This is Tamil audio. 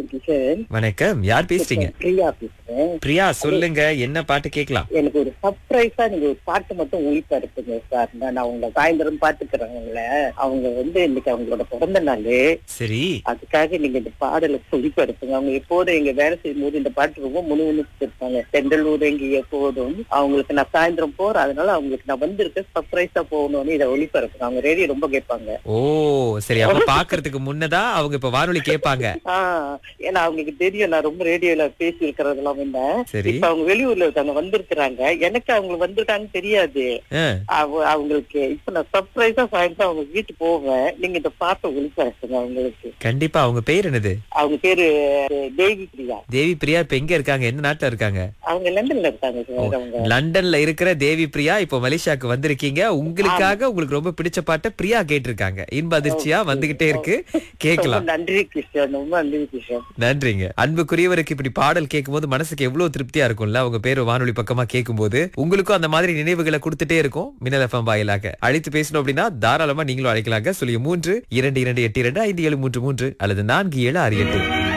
கிஷன் வணக்கம் யார் பேசுறீங்க பிரியா பேசுறேன் பிரியா சொல்லுங்க என்ன பாட்டு கேட்கலாம் எனக்கு ஒரு சர்ப்ரைஸா நீங்க ஒரு பாட்டு மட்டும் ஒளிப்பா இருப்பீங்க சார் நான் அவங்க சாயந்தரம் பாத்துக்கிறவங்கள அவங்க வந்து இன்னைக்கு அவங்களோட பிறந்த நாள் சரி அதுக்காக நீங்க இந்த பாடலை ஒளிப்பா இருப்பீங்க அவங்க எப்போதும் எங்க வேலை செய்யும் போது இந்த பாட்டு ரொம்ப முணுமுணுத்து இருப்பாங்க செண்டலூர் எங்க எப்போதும் அவங்களுக்கு நான் சாயந்தரம் போறேன் அதனால அவங்களுக்கு நான் வந்திருக்கேன் சர்ப்ரைஸா போகணும்னு இதை ஒளிப்பா இருப்பேன் அவங்க ரேடியோ ரொம்ப கேட்பாங்க ஓ சரி அப்ப பாக்குறதுக்கு முன்னதா அவங்க இப்ப வானொலி கேட்பாங்க ஆஹ் ஏன்னா அவங்களுக்கு தெரியும் நான் ரொம்ப ரேடியோல பேசி இருக்கிறதெல்லாம் முன்ன சரி இப்ப அவங்க வெளியூர்ல இருக்காங்க வந்திருக்கிறாங்க எனக்கு அவங்க வந்திருக்காங்கன்னு தெரியாது ஆ, அவ- அவங்களுக்கு இப்ப நான் சர்ப்ரைஸா சாயந்தரம் அவங்க வீட்டுக்கு போவேன் நீங்க இந்த பாட்டை ஒளிப்பாசுங்க அவங்களுக்கு கண்டிப்பா அவங்க பேர் என்னது அவங்க பேரு தேவி பிரியா தேவி பிரியா இப்ப எங்க இருக்காங்க என்ன நாட்டுல இருக்காங்க அவங்க லண்டன்ல இருக்காங்க சார் அவங்க லண்டன்ல இருக்கிற தேவி பிரியா இப்போ மலேசியாக்கு வந்திருக்கீங்க உங்களுக்காக உங்களுக்கு ரொம்ப பிடிச்ச பாட்டை பிரியா கேட்டிருக்காங்க இன்ப அதிர்ச்சியா வந்துகிட்டே இருக்கு கேட்கலாம் ரொம்ப நன்றி கிருஷ்ணன் ரொம்ப நன்றி கிருஷ்ணன் நன்றிங்க அன்புக்குரியவருக்கு இப்படி பாடல் கேட்கும்போது மனசுக்கு எவ்வளவு திருப்தியா இருக்கும்ல உங்க பேரு வானொலி பக்கமா கேட்கும்போது உங்களுக்கும் அந்த மாதிரி நினைவுகளை கொடுத்துட்டே இருக்கும் மின்னல் எஃப்எம் வாயிலாக அழைத்து பேசணும் அப்படின்னா தாராளமா நீங்களும் அழைக்கலாங்க சொல்லி மூன்று இரண்டு இரண்டு எட்டு இரண்டு ஐந்து ஏழு மூன்று மூன்று அல்லது நான்கு ஏழு ஆறு எட்டு